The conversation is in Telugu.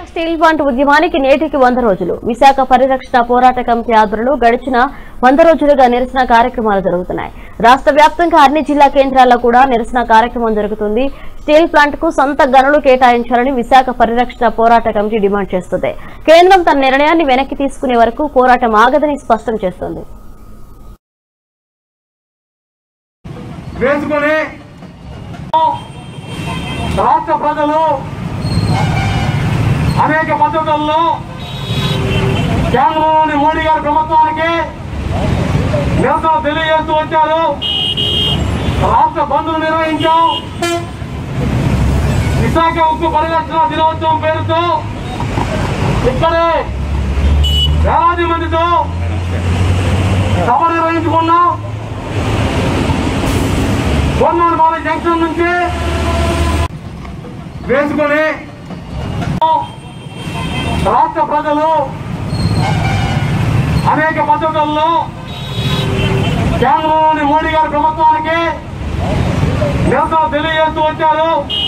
విశాఖ స్టీల్ ప్లాంట్ ఉద్యమానికి నేటికి వంద రోజులు విశాఖ పరిరక్షణ పోరాట కమిటీ ఆధ్వర్యంలో గడిచిన వంద రోజులుగా నిరసన కార్యక్రమాలు జరుగుతున్నాయి రాష్ట్ర వ్యాప్తంగా అన్ని జిల్లా కేంద్రాల్లో కూడా నిరసన కార్యక్రమం జరుగుతుంది స్టీల్ ప్లాంట్ కు సొంత గనులు కేటాయించాలని విశాఖ పరిరక్షణ పోరాట కమిటీ డిమాండ్ చేస్తుంది కేంద్రం తన నిర్ణయాన్ని వెనక్కి తీసుకునే వరకు పోరాటం ఆగదని స్పష్టం చేస్తోంది వేసుకొని రాష్ట్ర ప్రజలు అనేక పద్ధతుల్లో కేంద్రంలోని మోడీ గారి ప్రభుత్వానికి నిరసన తెలియజేస్తూ వచ్చారు రాష్ట్ర బంధువులు నిర్వహించాం విశాఖ ఉక్కు పరిరక్షణ దినోత్సవం పేరుతో ఇక్కడే వేలాది మందితో సభ నిర్వహించుకున్నాం కోర్మానపాలెం జంక్షన్ నుంచి వేసుకొని రాష్ట్ర ప్రజలు అనేక పద్ధతుల్లో కేంద్రంలోని మోడీ గారి ప్రభుత్వానికి నిరసన తెలియజేస్తూ వచ్చారు